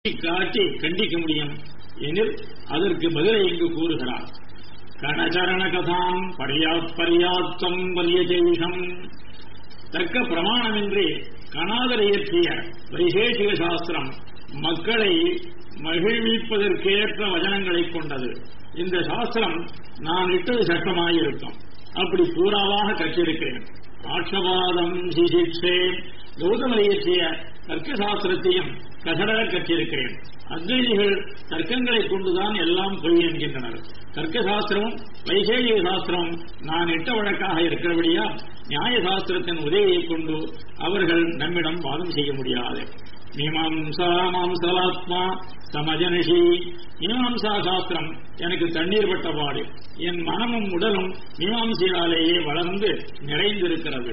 காட்டி கண்டிக்க முடியும் எனில் அதற்கு பதிலை இங்கு கூறுகிறார் கணச்சரண கதாம் பரியாத் பரியாத்தம் வலியஜெய்ஷம் தக்க பிரமாணமின்றி கணாதர் இயற்றிய வைசேஷிக சாஸ்திரம் மக்களை மகிழ்விப்பதற்கேற்ற வசனங்களை கொண்டது இந்த சாஸ்திரம் நான் இட்டது சட்டமாயிருக்கும் அப்படி பூராவாக கற்றிருக்கிறேன் ஆட்சவாதம் சிசிக்ஷே கௌதமர் இயற்றிய தர்க்க சாஸ்திரத்தையும் கசடர கற்றிருக்கிறேன் அத்வைதிகள் தர்க்கங்களை கொண்டுதான் எல்லாம் பொய் என்கின்றனர் தர்க்க சாஸ்திரமும் வைசேகிக சாஸ்திரமும் நான் இட்ட வழக்காக இருக்கிறபடியா நியாய சாஸ்திரத்தின் உதவியை கொண்டு அவர்கள் நம்மிடம் வாதம் செய்ய முடியாது மீமாம்சா மாம்சலாத்மா சமஜனிஷி மீமாம்சா சாஸ்திரம் எனக்கு தண்ணீர் பட்ட பாடு என் மனமும் உடலும் மீமாம்சையாலேயே வளர்ந்து நிறைந்திருக்கிறது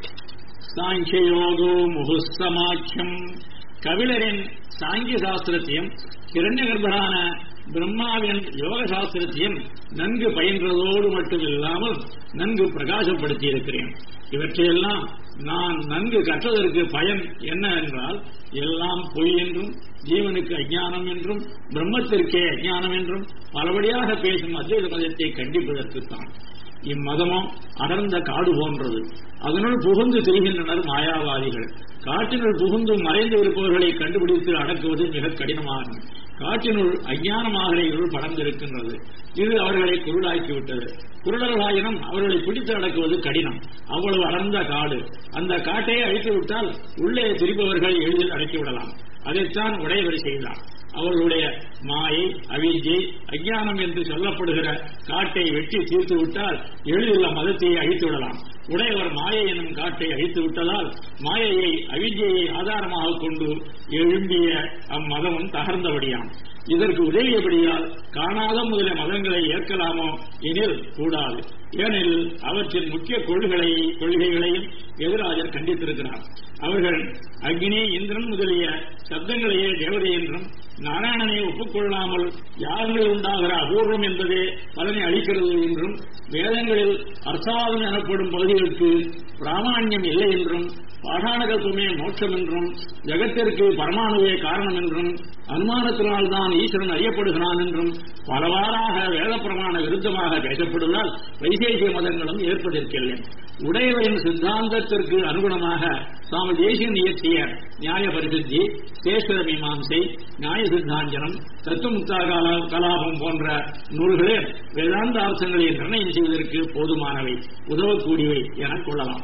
சாங்கியோகோ முகுசமாக்கியம் கபிலரின் சாங்கிய சாஸ்திரத்தையும் கிரண்ய கர்ப்பரான பிரம்மாவின் யோக சாஸ்திரத்தையும் நன்கு பயின்றதோடு மட்டும் இல்லாமல் நன்கு பிரகாசப்படுத்தி இருக்கிறேன் இவற்றையெல்லாம் நான் நன்கு கற்றதற்கு பயன் என்ன என்றால் எல்லாம் பொய் என்றும் ஜீவனுக்கு அஜானம் என்றும் பிரம்மத்திற்கே அஜானம் என்றும் பலபடியாக பேசும் அத்வைத மதத்தை கண்டிப்பதற்குத்தான் இம்மதமும் அடர்ந்த காடு போன்றது அதனுள் புகுந்து திரிகின்றனர் மாயாவாதிகள் காட்டினுள் புகுந்து மறைந்து இருப்பவர்களை கண்டுபிடித்து அடக்குவது மிக கடினமாகும் காட்டினுள் அஞ்ஞானமாக இருள் படர்ந்திருக்கின்றது இது அவர்களை குருடாக்கிவிட்டது குருடர்களாயினும் அவர்களை பிடித்து அடக்குவது கடினம் அவ்வளவு அடர்ந்த காடு அந்த காட்டையே அழித்து விட்டால் உள்ளே திரிபவர்கள் எளிதில் அடக்கிவிடலாம் அதைத்தான் உடையவர் செய்தார் அவர்களுடைய மாயை அவிஜை அஜானம் என்று சொல்லப்படுகிற காட்டை வெட்டி தீர்த்து விட்டால் எளிதில் மதத்தை அழித்து விடலாம் உடையவர் மாயை எனும் காட்டை அழித்து விட்டதால் மாயையை அவிஜையை ஆதாரமாக கொண்டு எழும்பிய அம்மதமும் தகர்ந்தபடியாம் இதற்கு உதவியபடியால் காணாத முதலிய மதங்களை ஏற்கலாமோ எனில் கூடாது ஏனெனில் அவற்றின் முக்கிய கொள்கைகளை கொள்கைகளையும் எதிராஜர் கண்டித்திருக்கிறார் அவர்கள் அக்னி இந்திரன் முதலிய சப்தங்களையே தேவதை என்றும் நாராயணனை ஒப்புக்கொள்ளாமல் யாகங்களில் உண்டாகிற அபூர்வம் என்பதே பலனை அளிக்கிறது என்றும் வேதங்களில் அர்த்தாதம் எனப்படும் பகுதிகளுக்கு பிராமான்யம் இல்லை என்றும் பாஷாணகத்துவமே மோட்சம் என்றும் ஜகத்திற்கு பரமாணுவே காரணம் என்றும் அனுமானத்தினால்தான் ஈஸ்வரன் அறியப்படுகிறான் என்றும் பலவாறாக வேத பிரமாண விருத்தமாக பேசப்படுவதால் வைசேகிய மதங்களும் ஏற்பதற்கில்லை உடையவரின் சித்தாந்தத்திற்கு அனுகுணமாக சுவாமி தேசியன் இயற்றிய நியாய பரிசுத்தி சேஸ்வர மீமாம்சை நியாய சித்தாஞ்சனம் தத்துவமுக்தா கலாபம் போன்ற நூல்களே வேதாந்த அர்த்தங்களை நிர்ணயம் செய்வதற்கு போதுமானவை உதவக்கூடியவை என கொள்ளலாம்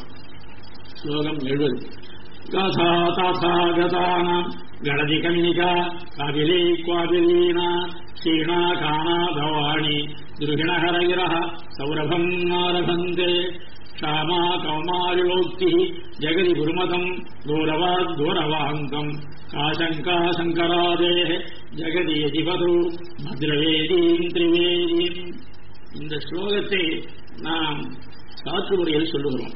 ஸ்லோகம் எழுபது गाथा ताथागतानाम् गणधिकमिनिका काबिली क्वाबिलीना क्षीणा काणाधवाणि द्रुहिणहरगिरः सौरभम् नारभन्ते क्षामा कौमारिलोक्तिः जगति गुरुमतम् गौरवाद् गौरवाङ्कम् काशङ्का शङ्करादेः जगति यजिपदु भद्रवेदीम् त्रिवेदीम् இந்த ஸ்லோகத்தை நாம் சாத்து முறையில் சொல்லுகிறோம்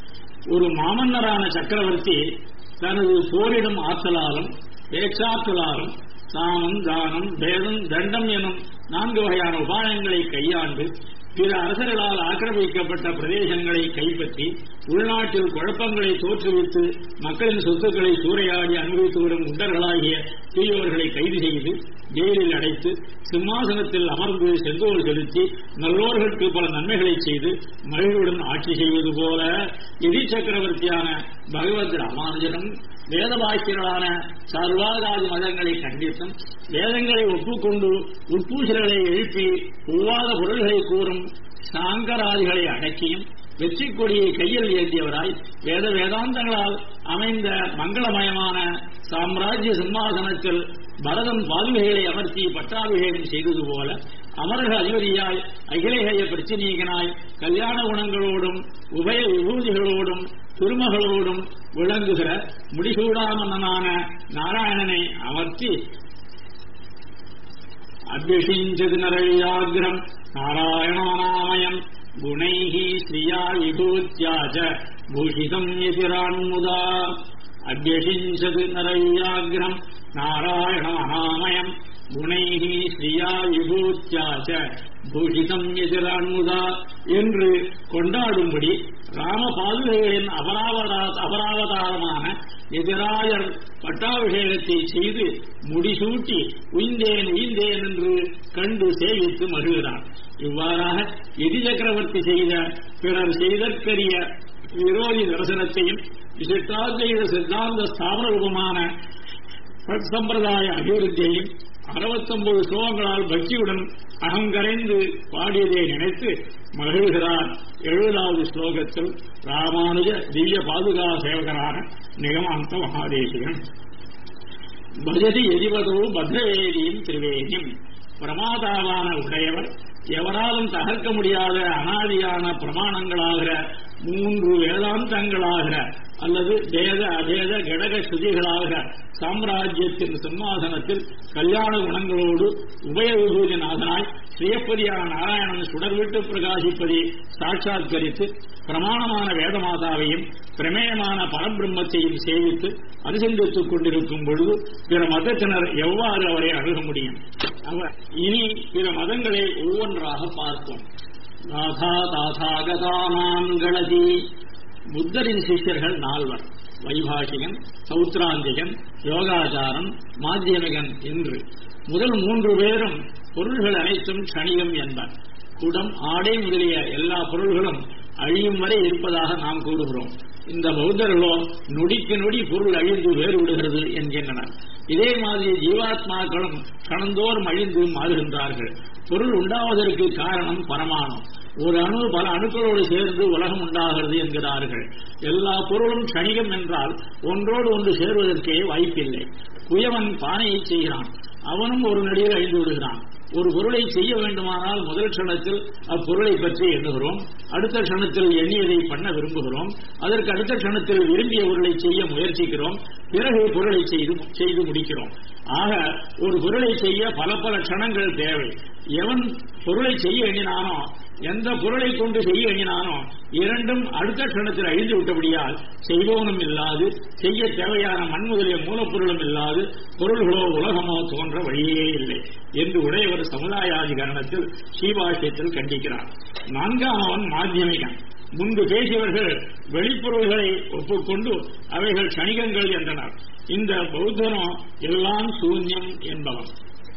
ஒரு மாமன்னரான சக்கரவர்த்தி தனது போரிடும் ஆற்றலாலும் பேச்சாற்றலாலும் சாமம் தானம் பேதம் தண்டம் எனும் நான்கு வகையான உபாயங்களை கையாண்டு பிற அரசர்களால் ஆக்கிரமிக்கப்பட்ட பிரதேசங்களை கைப்பற்றி உள்நாட்டில் குழப்பங்களை தோற்றுவித்து மக்களின் சொத்துக்களை சூறையாடி அனுபவித்து வரும் குண்டர்களாகிய தீயவர்களை கைது செய்து ஜெயிலில் அடைத்து சிம்மாசனத்தில் அமர்ந்து செங்கோல் செலுத்தி நல்லோர்களுக்கு பல நன்மைகளை செய்து மகிழ்வுடன் ஆட்சி செய்வது போல எதி சக்கரவர்த்தியான பகவத் ராமானுஜனும் வேதவாக்கியர்களான சர்வாதாதி மதங்களை கண்டித்தும் வேதங்களை ஒப்புக்கொண்டு உட்பூசல்களை எழுப்பி ஒவ்வாத பொருள்களை கூறும் சாங்கராதிகளை அடக்கியும் வெற்றி கொடியை கையில் ஏந்தியவராய் வேத வேதாந்தங்களால் அமைந்த மங்களமயமான சாம்ராஜ்ய சிம்மாசனத்தில் பரதம் பாதுகைகளை அமர்த்தி பட்டாபிஷேகம் செய்தது போல அமரக அதிபதியாய் அகிலேய பிரச்சினீகனாய் கல்யாண குணங்களோடும் உபய விபூதிகளோடும் திருமகளோடும் விளங்குகிற முடிசூடாமன்னனான நாராயணனை அமர்த்தி அபிஷிஞ்சது நரவியாகிரம் நாராயணானாமயம் குணைः ஸ்ரீயா விபூத்யா ச பூஷிதம் எதிரான்முதா அபியசிஞ்சது நரவியாகிரம் நாராயணானாமயம் குணைः ஸ்ரீயா விபூத்யா ச பூஷிதம் எதிரான்முதா என்று கொண்டாடும்படி ராம பாதுகைகளின் அபராவதா அபராவதாரமான எதிராயர் பட்டாபிஷேகத்தை செய்து முடிசூட்டி உயிந்தேன் உயிந்தேன் என்று கண்டு சேவித்து மகிழ்கிறார் இவ்வாறாக எதி சக்கரவர்த்தி செய்த பிறர் செய்தற்கரிய விரோதி தரிசனத்தையும் விசிஷ்டாத்வைத சித்தாந்த ஸ்தாபன ரூபமான சம்பிரதாய அபிவிருத்தியையும் அறுபத்தொன்பது ஸ்லோகங்களால் பக்தியுடன் அகங்கரைந்து பாடியதை நினைத்து மகிழ்கிறார் எழுபதாவது ஸ்லோகத்தில் ராமானுஜ திவ்ய பாதுகா சேவகரான நிகமாந்த மகாதேசிகன் பஜதி எதிவதோ பத்ரவேதியும் திருவேதியும் பிரமாதாவான உடையவர் எவராலும் தகர்க்க முடியாத அனாதியான பிரமாணங்களாகிற மூன்று வேதாந்தங்களாகிற அல்லது வேத அபேத கடக ஸ்ருதிகளாகிற சாம்ராஜ்யத்தின் சிம்மாசனத்தில் கல்யாண குணங்களோடு உபய விபூதிநாதனாய் ஸ்ரீயப்பதியான நாராயணன் சுடர்விட்டு பிரகாசிப்பதை சாட்சாத்கரித்து பிரமாணமான வேதமாதாவையும் பிரமேயமான பரபிரம்மத்தையும் சேவித்து அனுசந்தித்துக் கொண்டிருக்கும் பொழுது பிற மதத்தினர் எவ்வாறு அவரை அணுக முடியும் அவர் இனி பிற மதங்களை ஒவ்வொன்றாக பார்ப்போம் தாதா தாதாகதானாம் கணதி புத்தரின் சிஷ்யர்கள் நால்வர் வைபாஷிகன் சௌத்ராந்திகன் யோகாச்சாரன் மாத்தியமிகன் என்று முதல் மூன்று பேரும் பொருள்கள் அனைத்தும் க்ஷணிகம் என்பர் குடம் ஆடை முதலிய எல்லா பொருள்களும் அழியும் வரை இருப்பதாக நாம் கூறுகிறோம் இந்த பௌத்தர்களோ நொடிக்கு நொடி பொருள் அழிந்து வேறு விடுகிறது என்கின்றனர் இதே மாதிரி ஜீவாத்மாக்களும் கணந்தோறும் அழிந்து மாறுகின்றார்கள் பொருள் உண்டாவதற்கு காரணம் பரமாணம் ஒரு அணு பல அணுக்களோடு சேர்ந்து உலகம் உண்டாகிறது என்கிறார்கள் எல்லா பொருளும் கணிகம் என்றால் ஒன்றோடு ஒன்று சேருவதற்கே வாய்ப்பில்லை குயவன் பானையை செய்கிறான் அவனும் ஒரு நடிகர் அழிந்து விடுகிறான் ஒரு பொருளை செய்ய வேண்டுமானால் முதல் க்ஷணத்தில் அப்பொருளை பற்றி எண்ணுகிறோம் அடுத்த க்ஷணத்தில் எண்ணியதை பண்ண விரும்புகிறோம் அதற்கு அடுத்த க்ஷணத்தில் விரும்பிய பொருளை செய்ய முயற்சிக்கிறோம் பிறகு பொருளை செய்து செய்து முடிக்கிறோம் ஆக ஒரு பொருளை செய்ய பல பல க்ஷணங்கள் தேவை எவன் பொருளை செய்ய எண்ணினானோ எந்த பொருளை கொண்டு செய்ய எண்ணினானோ இரண்டும் அடுத்த க்ஷணத்தில் அழிந்து விட்டபடியால் செய்வோனும் இல்லாது செய்ய தேவையான மண் முதலிய மூலப்பொருளும் இல்லாது பொருள்களோ உலகமோ தோன்ற வழியே இல்லை என்று உடையவர் சமுதாயாதிகரணத்தில் ஸ்ரீபாஷ்யத்தில் கண்டிக்கிறார் நான்காம் அவன் மாத்தியமிகன் முன்பு பேசியவர்கள் வெளிப்பொருள்களை ஒப்புக்கொண்டு அவைகள் கணிகங்கள் என்றனர் இந்த பௌத்தனோ எல்லாம் சூன்யம் என்பவன்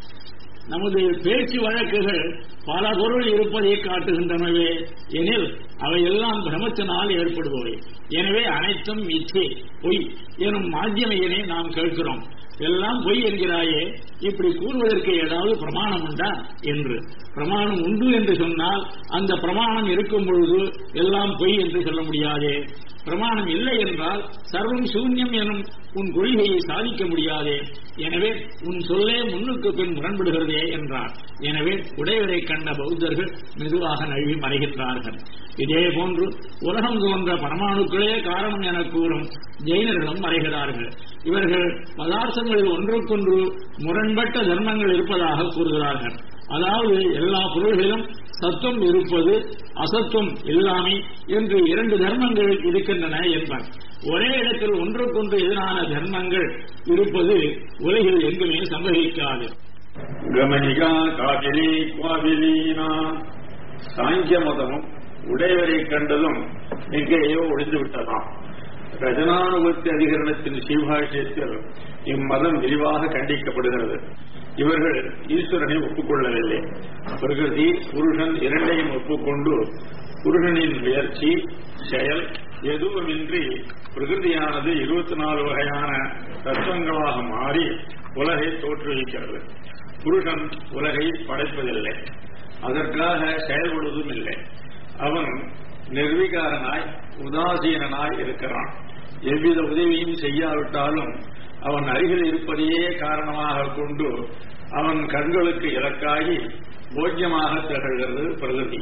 நமது பேச்சு வழக்குகள் பல பொருள் இருப்பதை காட்டுகின்றனவே எனில் அவையெல்லாம் பிரமத்தினால் ஏற்படுபவை எனவே அனைத்தும் இச்சை பொய் எனும் மாத்தியமையனை நாம் கேட்கிறோம் எல்லாம் பொய் என்கிறாயே இப்படி கூறுவதற்கு ஏதாவது பிரமாணம் உண்டா என்று பிரமாணம் உண்டு என்று சொன்னால் அந்த பிரமாணம் இருக்கும் பொழுது எல்லாம் பொய் என்று சொல்ல முடியாதே பிரமாணம் இல்லை என்றால் சர்வம் சூன்யம் எனும் உன் கொள்கையை சாதிக்க முடியாதே எனவே உன் சொல்லே முன்னுக்கு பின் முரண்படுகிறதே என்றார் எனவே உடையவரை கண்ட பௌத்தர்கள் மெதுவாக நழுவி மறைகின்றார்கள் இதே போன்று உலகம் தோன்ற பரமாணுக்களே காரணம் என கூறும் ஜெயினர்களும் மறைகிறார்கள் இவர்கள் பதார்த்தங்களில் ஒன்றுக்கொன்று முரண்பட்ட தர்மங்கள் இருப்பதாக கூறுகிறார்கள் அதாவது எல்லா பொருள்களிலும் சத்துவம் இருப்பது அசத்துவம் இல்லாமை என்று இரண்டு தர்மங்கள் இருக்கின்றன என்பார் ஒரே இடத்தில் ஒன்றுக்கொன்று எதிரான தர்மங்கள் இருப்பது உலகில் எங்குமே சம்பவிக்காது கமனிகா காவிரி குவாவிலீனா சாங்கிய மதமும் உடையவரை கண்டதும் எங்கேயோ ஒழிந்து விட்டதாம் ரஜனானுபத்தி அதிகரணத்தின் ஸ்ரீபாஷ்யத்தில் இம்மதம் விரிவாக கண்டிக்கப்படுகிறது இவர்கள் ஈஸ்வரனை ஒப்புக்கொள்ளவில்லை பிரகிருதி புருஷன் இரண்டையும் ஒப்புக்கொண்டு புருஷனின் முயற்சி செயல் எதுவுமின்றி பிரகிருதியானது இருபத்தி நாலு வகையான தத்துவங்களாக மாறி உலகை தோற்றுவிக்கிறது புருஷன் உலகை படைப்பதில்லை அதற்காக செயல்படுவதும் இல்லை அவன் நிர்விகாரனாய் உதாசீனனாய் இருக்கிறான் எவ்வித உதவியும் செய்யாவிட்டாலும் அவன் அருகில் இருப்பதையே காரணமாக கொண்டு அவன் கண்களுக்கு இலக்காகி போக்கியமாக திகழ்கிறது பிரகதி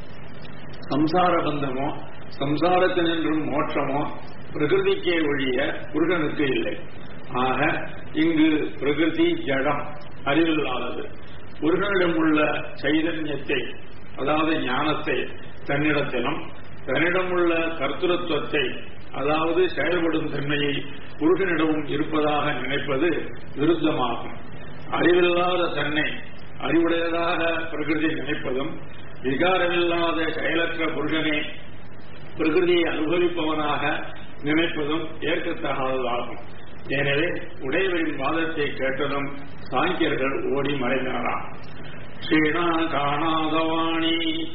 சம்சார பந்தமோ சம்சாரத்தினின்றும் மோட்சமோ பிரகிருதிக்கே ஒழிய புருஷனுக்கு இல்லை ஆக இங்கு பிரகிருதி ஜடம் அறிவில்லாதது புருஷனிடம் உள்ள சைதன்யத்தை அதாவது ஞானத்தை தன்னிடத்திலும் தன்னிடம் உள்ள கர்த்தத்துவத்தை அதாவது செயல்படும் தன்மையை புருஷனிடமும் இருப்பதாக நினைப்பது விருத்தமாகும் அறிவில்லாத தன்னை அறிவுடையதாக பிரகிருதி நினைப்பதும் விகாரமில்லாத செயலற்ற புருஷனே பிரகிருதியை அனுபவிப்பவனாக நினைப்பதும் ஏற்கத்தகாததாகும் எனவே உடையவரின் வாதத்தை கேட்டதும் சாங்கியர்கள் ஓடி மறைந்தாராம் ஸ்ரீனா காணாதவாணி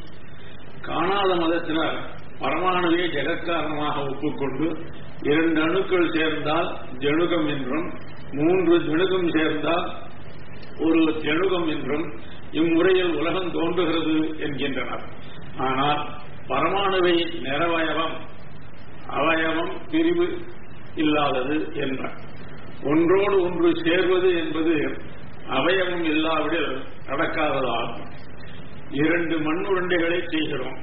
காணாத மதத்தினர் பரமாணுவே ஜெகத்காரணமாக ஒப்புக்கொண்டு இரண்டு அணுக்கள் சேர்ந்தால் ஜெணுகம் என்றும் மூன்று ஜெணுகம் சேர்ந்தால் ஒரு ஜெணுகம் என்றும் இம்முறையில் உலகம் தோன்றுகிறது என்கின்றனர் ஆனால் பரமாணுவை நிறவயவம் அவயவம் பிரிவு இல்லாதது என்ற ஒன்றோடு ஒன்று சேர்வது என்பது அவயவம் இல்லாவிடில் நடக்காததாகும் இரண்டு மண் உருண்டைகளை செய்கிறோம்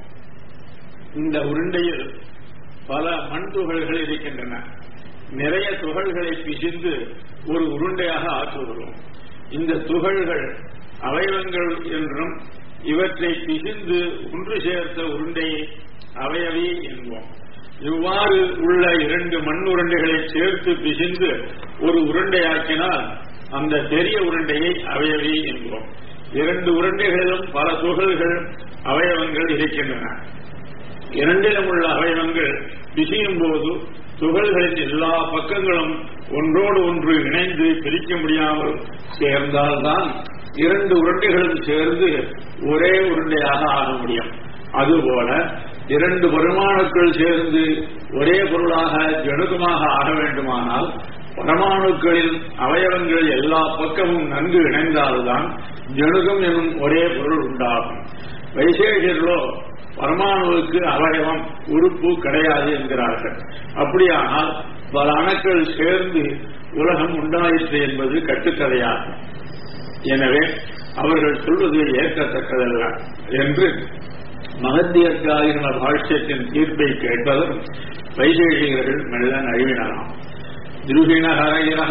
இந்த உருண்டையில் பல மண் துகள்கள் இருக்கின்றன நிறைய துகள்களை பிசிந்து ஒரு உருண்டையாக ஆக்குகிறோம் இந்த துகள்கள் அவயவங்கள் என்றும் இவற்றை பிசிந்து ஒன்று சேர்த்த உருண்டையை அவயவி என்போம் இவ்வாறு உள்ள இரண்டு மண் உருண்டைகளை சேர்த்து பிசிந்து ஒரு உருண்டையாக்கினால் அந்த பெரிய உருண்டையை அவயவி என்போம் இரண்டு உருண்டைகளிலும் பல துகள்கள் அவயவங்கள் இருக்கின்றன இரண்டிலும் உள்ள அவயவங்கள் பிசியும் போது துகள்களின் எல்லா பக்கங்களும் ஒன்றோடு ஒன்று இணைந்து பிரிக்க முடியாமல் சேர்ந்தால்தான் இரண்டு உருண்டைகளும் சேர்ந்து ஒரே உருண்டையாக ஆக முடியும் அதுபோல இரண்டு பரமாணுக்கள் சேர்ந்து ஒரே பொருளாக ஜனுகமாக ஆக வேண்டுமானால் பரமாணுக்களின் அவயவங்கள் எல்லா பக்கமும் நன்கு இணைந்தால்தான் ஜனுகம் எனும் ஒரே பொருள் உண்டாகும் வைசேஷர்களோ பரமாணுவுக்கு அவயவம் உறுப்பு கிடையாது என்கிறார்கள் அப்படியானால் பல அணுக்கள் சேர்ந்து உலகம் உண்டாயிற்று என்பது கட்டுக்கதையாகும் எனவே அவர்கள் சொல்வது ஏற்கத்தக்கதல்ல என்று மகத்தியர்காயின பாஷ்யத்தின் தீர்ப்பை கேட்பதும் வைசேஷிகர்கள் மெல்ல நழுவினராம் திருகிணஹரகிரக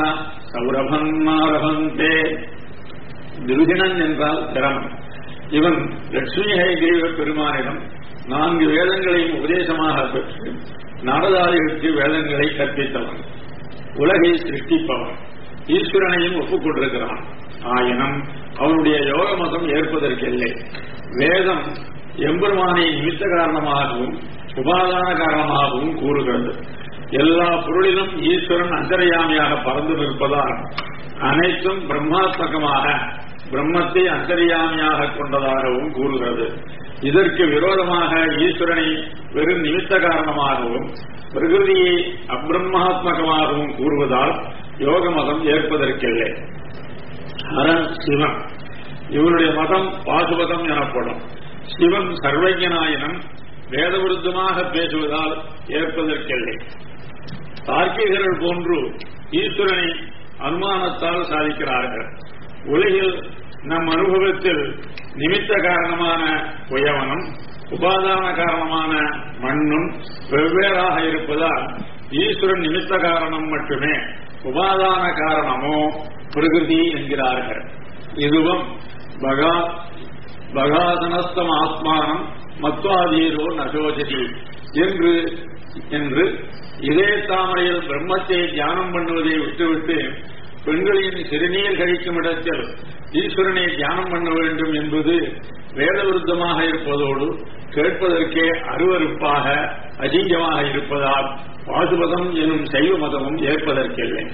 சௌரபன்மாரபந்தே திருகிணன் என்றால் திறமன் இவன் லட்சுமி ஹைகிரீவ பெருமானிடம் நான்கு வேதங்களையும் உபதேசமாக பெற்று நாரதாரிகளுக்கு வேதங்களை கற்பித்தவன் உலகை சிருஷ்டிப்பவன் ஈஸ்வரனையும் ஒப்புக்கொண்டிருக்கிறான் ஆயினும் அவனுடைய யோக மதம் ஏற்பதற்கில்லை வேதம் எம்பெருமானை நிமித்த காரணமாகவும் உபாதான காரணமாகவும் கூறுகிறது எல்லா பொருளிலும் ஈஸ்வரன் அந்தர்யாமியாக பறந்து நிற்பதால் அனைத்தும் பிரம்மாத்மகமாக பிரம்மத்தை அந்தர்யாமியாக கொண்டதாகவும் கூறுகிறது இதற்கு விரோதமாக ஈஸ்வரனை வெறும் நிமித்த காரணமாகவும் பிரகிருதியை அப்பிரம்மாத்மகமாகவும் கூறுவதால் யோக மதம் ஏற்பதற்கில்லை ஹரன் சிவன் இவருடைய மதம் பாசுபதம் எனப்படும் சிவன் சர்வஜனாயினம் வேதவிருத்தமாக பேசுவதால் ஏற்பதற்கில்லை தார்க்கிகர்கள் போன்று ஈஸ்வரனை அனுமானத்தால் சாதிக்கிறார்கள் உலகில் நம் அனுபவத்தில் நிமித்த காரணமான புயவனும் உபாதான காரணமான மண்ணும் வெவ்வேறாக இருப்பதால் ஈஸ்வரன் நிமித்த காரணம் மட்டுமே உபாதான காரணமோ பிரகிருதி என்கிறார்கள் இதுவும் பகா பகாதனஸ்தம் ஆத்மானம் மத்வாதீரோ நசோஜதி என்று என்று இதே தாமரையில் பிரம்மத்தை தியானம் பண்ணுவதை விட்டுவிட்டு பெண்களின் சிறுநீர் கழிக்கும் இடத்தில் ஈஸ்வரனை தியானம் பண்ண வேண்டும் என்பது வேத விருத்தமாக இருப்பதோடு கேட்பதற்கே அருவறுப்பாக அஜிங்கமாக இருப்பதால் பாசுபதம் எனும் சைவ மதமும் ஏற்பதற்கில்லை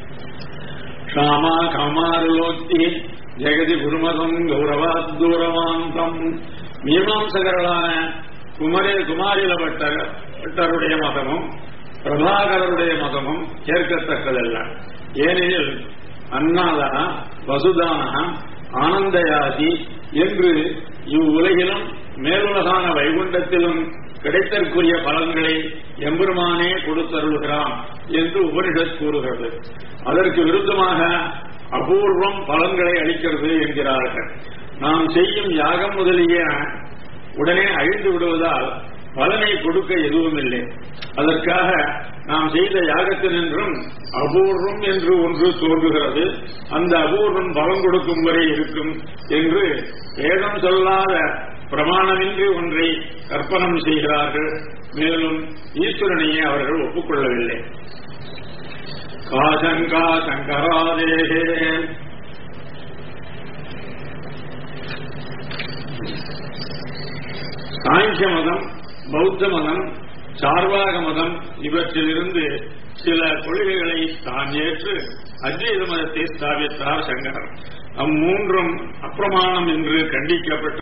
ஷாமா காமாருலோக்தி ஜெகதி குருமதம் கௌரவாத் தூரவாந்தம் மீமாம்சகர்களான குமரே குமாரில பட்டர் பட்டருடைய மதமும் பிரபாகரருடைய மதமும் ஏற்கத்தக்கதல்ல ஏனெனில் அன்னாதன வசுதான ஆனந்தயாதி என்று இவ்வுலகிலும் மேலுலகான வைகுண்டத்திலும் கிடைத்தற்குரிய பலன்களை எம்பெருமானே கொடுத்தருள்கிறான் என்று உபனிஷத் கூறுகிறது அதற்கு விருத்தமாக அபூர்வம் பலன்களை அளிக்கிறது என்கிறார்கள் நாம் செய்யும் யாகம் முதலிய உடனே அழிந்து விடுவதால் பலனை கொடுக்க எதுவும் இல்லை அதற்காக நாம் செய்த யாகத்தினின்றும் அபூர்வம் என்று ஒன்று தோன்றுகிறது அந்த அபூர்வம் பலம் கொடுக்கும் வரை இருக்கும் என்று வேதம் சொல்லாத பிரமாணமின்றி ஒன்றை கற்பனம் செய்கிறார்கள் மேலும் ஈஸ்வரனையே அவர்கள் ஒப்புக்கொள்ளவில்லை காசங்கா சங்கராதேகே சாங்கிய மதம் பௌத்த மதம் சார்வாக மதம் இவற்றிலிருந்து சில கொள்கைகளை தான் ஏற்று அத்வைத மதத்தை ஸ்தாபித்தார் சங்கரர் அம்மூன்றும் அப்பிரமாணம் என்று கண்டிக்கப்பட்ட